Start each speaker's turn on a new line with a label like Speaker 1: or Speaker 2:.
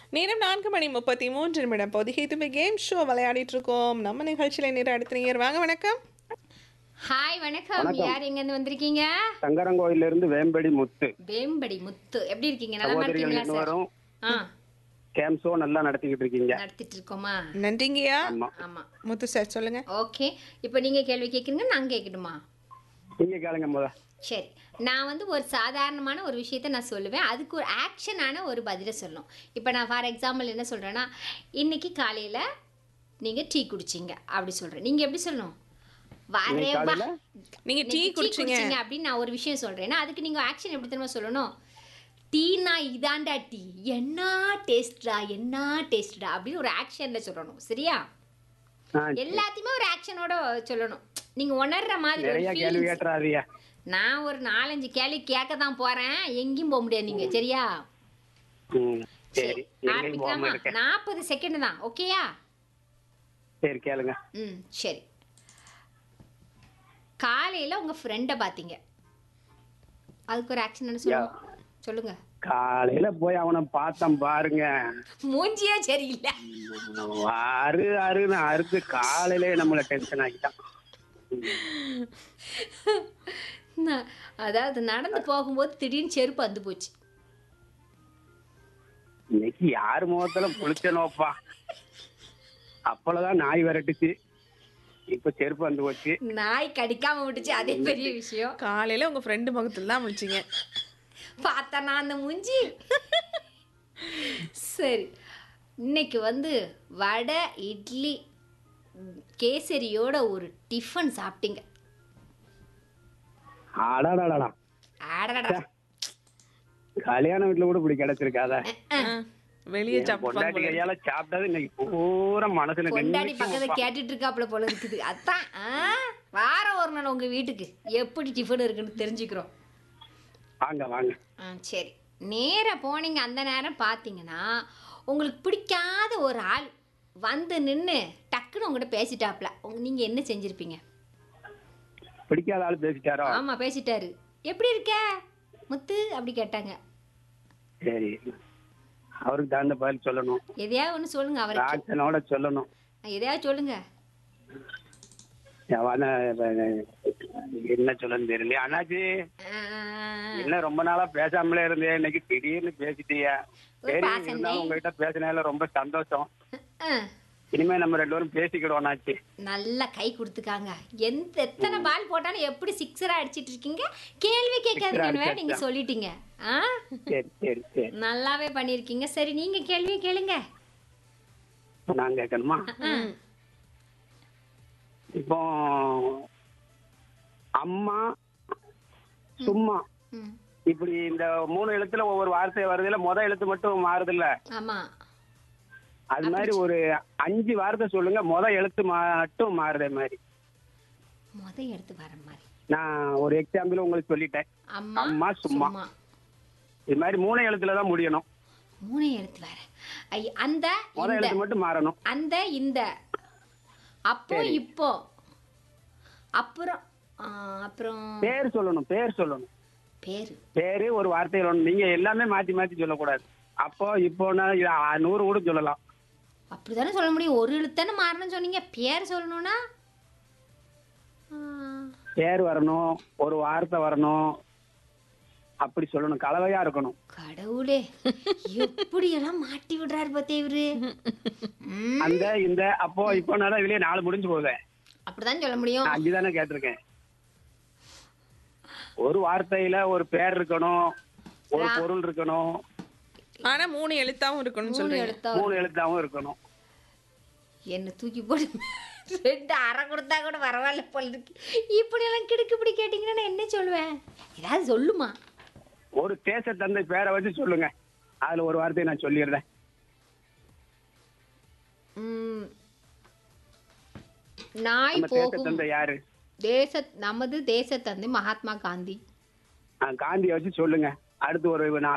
Speaker 1: நேரம் நான்கு மணி முப்பத்தி மூன்று நிமிடம் பொதிகை தும்பி கேம் ஷோ விளையாடிட்டு இருக்கோம் நம்ம நிகழ்ச்சியில நேரம் அடுத்த நேர் வாங்க வணக்கம்
Speaker 2: ஹாய் வணக்கம் யார் எங்க இருந்து வந்திருக்கீங்க
Speaker 3: சங்கரங்கோயில இருந்து வேம்படி முத்து
Speaker 2: வேம்படி முத்து எப்படி இருக்கீங்க நலமா
Speaker 3: சகோதரிகள்
Speaker 2: இருக்கீங்களா சார்
Speaker 3: இருவரும்
Speaker 2: ஆ
Speaker 3: கேம் ஷோ நல்லா நடத்திக்கிட்டு இருக்கீங்க
Speaker 2: நடத்திட்டு இருக்கோமா
Speaker 1: நன்றிங்கய்யா
Speaker 3: ஆமா
Speaker 2: ஆமா
Speaker 1: முத்து சார் சொல்லுங்க
Speaker 2: ஓகே இப்போ நீங்க கேள்வி கேட்குறீங்க நான் கேட்கணுமா
Speaker 3: நீங்க கேளுங்க முத
Speaker 2: சரி நான் வந்து ஒரு சாதாரணமான ஒரு விஷயத்த நான் சொல்லுவேன் அதுக்கு ஒரு ஆக்ஷனான ஒரு பதிலை சொல்லணும் இப்போ நான் ஃபார் எக்ஸாம்பிள் என்ன சொல்கிறேன்னா இன்னைக்கு காலையில் நீங்கள் டீ குடிச்சிங்க அப்படி சொல்கிறேன் நீங்கள் எப்படி சொல்லணும் வரே வா
Speaker 3: காலையில?
Speaker 1: நீங்க டீ
Speaker 2: இன்னைக்கு
Speaker 1: குடிச்சீங்க
Speaker 2: அப்படின்னு நான் ஒரு விஷயம் சொல்கிறேன்னா அதுக்கு நீங்கள் ஆக்ஷன் எப்படி தெரியுமா சொல்லணும் டீனா இதாண்டா டீ என்ன டேஸ்ட்டா என்ன டேஸ்ட்டா அப்படின்னு ஒரு ஆக்ஷனில் சொல்லணும் சரியா
Speaker 3: ஆ,
Speaker 2: எல்லாத்தையுமே ஒரு ஆக்ஷனோட சொல்லணும் நீங்க உணர்ற மாதிரி ஒரு
Speaker 3: நிறைய கேள்வி
Speaker 2: feelings.
Speaker 3: கேட்டுறாதியா
Speaker 2: நான் ஒரு நாலஞ்சு கேள்வி கேட்க தான் போறேன் எங்கேயும் போக முடியாது நீங்க சரியா
Speaker 3: ம் சரி எங்கேயும் போகாம
Speaker 2: ஆரம்பிக்கலாமா
Speaker 3: இருக்கேன்
Speaker 2: நாற்பது செகண்ட் தான் ஓகேயா
Speaker 3: சரி கேளுங்க
Speaker 2: ம் சரி காலையில உங்க ஃப்ரெண்டை பாத்தீங்க அதுக்கு ஒரு ஆக்ஷன் என்ன சொல்லுங்க சொல்லுங்க
Speaker 3: காலையில போய் அவனை பார்த்தேன் பாருங்க
Speaker 2: மூஞ்சியே சரியில்லை
Speaker 3: அரு அருன்னு அறுத்து காலையிலே நம்மள டென்ஷன் ஆக்கிட்டான்
Speaker 2: நான் அதாவது நடந்து போகும்போது திடீர்னு செருப்பு வந்து போச்சு
Speaker 3: இன்னைக்கு யார் முகத்துல புளிச்சனோப்பா அப்பளதான் நாய் விரட்டுச்சு இப்ப செருப்பு வந்து போச்சு
Speaker 2: நாய் கடிக்காம விட்டுச்சு அதே பெரிய விஷயம்
Speaker 1: காலையில உங்க ஃப்ரெண்டு முகத்துல தான் முடிச்சீங்க
Speaker 2: பார்த்தனா அந்த மூஞ்சி சரி இன்னைக்கு வந்து வடை இட்லி ம், கேசரியோட ஒரு டிஃபன் சாப்பிட்டீங்க
Speaker 3: அடாடாடா
Speaker 2: அடடடா
Speaker 3: கல்யாண வீட்டுல கூட இப்படி கிடைச்சிருக்காத
Speaker 1: ஆ, வெளியே சாப்பிட்டு
Speaker 3: பொண்டாட்டி கையால சாப்பிட்டது இன்னைக்கு பூரா மனசுல
Speaker 2: கொண்டாடி
Speaker 3: நின்னுச்சு.
Speaker 2: பக்கத்துல கேட்டுட்டு இருக்காப்புல போல இருக்குது அதான் ஆ, வாரம் ஒரு நாள் உங்க வீட்டுக்கு எப்படி டிஃபன் இருக்குன்னு தெரிஞ்சுக்கிறோம்
Speaker 3: வாங்க வாங்க
Speaker 2: ஆ சரி நேரா போனீங்க அந்த நேரம் பார்த்தீங்கன்னா உங்களுக்கு பிடிக்காத ஒரு ஆள் வந்து நின்று டக்குன்னு உங்ககிட்ட பேசிட்டாப்ல உங்க நீங்கள் என்ன செஞ்சுருப்பீங்க
Speaker 3: பிடிக்காத ஆளு பேசிட்டாரோ
Speaker 2: ஆமாம் பேசிட்டாரு எப்படி இருக்க முத்து அப்படி கேட்டாங்க
Speaker 3: சரி அவருக்கு தகுந்த பதில் சொல்லணும்
Speaker 2: எதையாவது ஒன்று சொல்லுங்க அவருக்கு
Speaker 3: ஆக்ஷனோட சொல்லணும்
Speaker 2: எதையாவது சொல்லுங்க
Speaker 3: அவன என்ன சொல்லன்னு தெரியல அண்ணாச்சி
Speaker 2: ஆ,
Speaker 3: என்ன ரொம்ப நாளா பேசாமலே இருந்தே இன்னைக்கு திடீர்னு பேசிட்டியா
Speaker 2: ஒரு
Speaker 3: சரி
Speaker 2: பாசமே.
Speaker 3: இருந்தாலும் உங்ககிட்ட பேசினால ரொம்ப சந்தோஷம்
Speaker 2: ஆ,
Speaker 3: இனிமே நம்ம ரெண்டு பேரும் பேசிக்கிடுவோம் அண்ணாச்சி
Speaker 2: நல்லா கை கொடுத்துக்காங்க எந்த எத்தனை பால் போட்டாலும் எப்படி சிக்ஸரா அடிச்சிட்டு இருக்கீங்க கேள்வி கேட்காதீங்கன்னு வேற நீங்க சொல்லிட்டீங்க ஆ
Speaker 3: சரி சரி சரி
Speaker 2: நல்லாவே பண்ணியிருக்கீங்க சரி நீங்க கேள்வி கேளுங்க
Speaker 3: நான் கேட்கணுமா
Speaker 1: ம்.
Speaker 3: இப்போ அம்மா சும்மா
Speaker 2: ம்
Speaker 3: இப்படி இந்த மூணு எழுத்துல ஒவ்வொரு வார்த்தை வருதுல முத எழுத்து மட்டும் மாறுதுல்ல
Speaker 2: ஆமா
Speaker 3: அது மாதிரி ஒரு அஞ்சு வார்த்தை சொல்லுங்க முத எழுத்து மட்டும் மாறுதே மாதிரி
Speaker 2: முத எடுத்து வர மாதிரி
Speaker 3: நான் ஒரு எக்ஸாம்பிள் உங்களுக்கு சொல்லிட்டேன்
Speaker 2: அம்மா
Speaker 3: அம்மா, சும்மா. இது மாதிரி மூணு எழுத்துல தான் முடியணும்
Speaker 2: மூணு எழுத்து வேற ஐ, அந்த
Speaker 3: முத
Speaker 2: இந்த
Speaker 3: எழுத்து மட்டும் மாறணும்
Speaker 2: அந்த இந்த அப்போ இப்போ அப்புறம் ஆ, அப்புறம்
Speaker 3: பேர் சொல்லணும் பேர் சொல்லணும்
Speaker 2: பேரு
Speaker 3: பேரு ஒரு வார்த்தை சொல்லணும் நீங்க எல்லாமே மாத்தி மாத்தி சொல்லக்கூடாது அப்போ இப்போனா இது ஆ- நூறு கூட சொல்லலாம்
Speaker 2: அப்படிதானே சொல்ல முடியும் ஒரு எழுத்தானே மாறணும்னு சொன்னீங்க பேர் சொல்லணும்னா ஆ,
Speaker 3: பேர் வரணும் ஒரு வார்த்தை வரணும் அப்படி சொல்லணும் கலவையா இருக்கணும்
Speaker 2: கடவுளே எப்படியெல்லாம் மாட்டி விடுறாரு பத்தே இவரு ம்,
Speaker 3: அந்த இந்த அப்போ இப்போ நான் இதுலயே நாலு முடிஞ்சு போகுது
Speaker 2: அப்படிதான் சொல்ல முடியும்
Speaker 3: நான் அஞ்சுதானே கேட்டிருக்கேன் ஒரு வார்த்தையில ஒரு பேர் இருக்கணும் ஒரு பொருள் இருக்கணும்
Speaker 1: ஆனா மூணு எழுத்தாவும் இருக்கணும்னு
Speaker 2: மூணு
Speaker 1: சொல்றீங்க
Speaker 2: எழுத்தா
Speaker 3: மூணு எழுத்தாவும் இருக்கணும்
Speaker 2: என்ன தூக்கி போடு ரெண்டு அரை கொடுத்தா கூட பரவாயில்ல போல இருக்கு இப்படியெல்லாம் கிடுக்கு இப்படி கேட்டிங்கன்னா நான் என்ன சொல்லுவேன் ஏதாவது சொல்லுமா
Speaker 3: ஒரு தேச தந்தை பேரை வச்சு சொல்லுங்க அதுல ஒரு வார்த்தையை நான் சொல்லிடுறேன்
Speaker 2: ம், நாய்
Speaker 3: நம்ம தேச
Speaker 2: போகும்
Speaker 3: தந்தை யாரு
Speaker 2: தேச நமது தேசத்தந்தை மகாத்மா காந்தி
Speaker 3: ஆ, காந்தியை வச்சு சொல்லுங்க அடுத்து ஒரு நாலு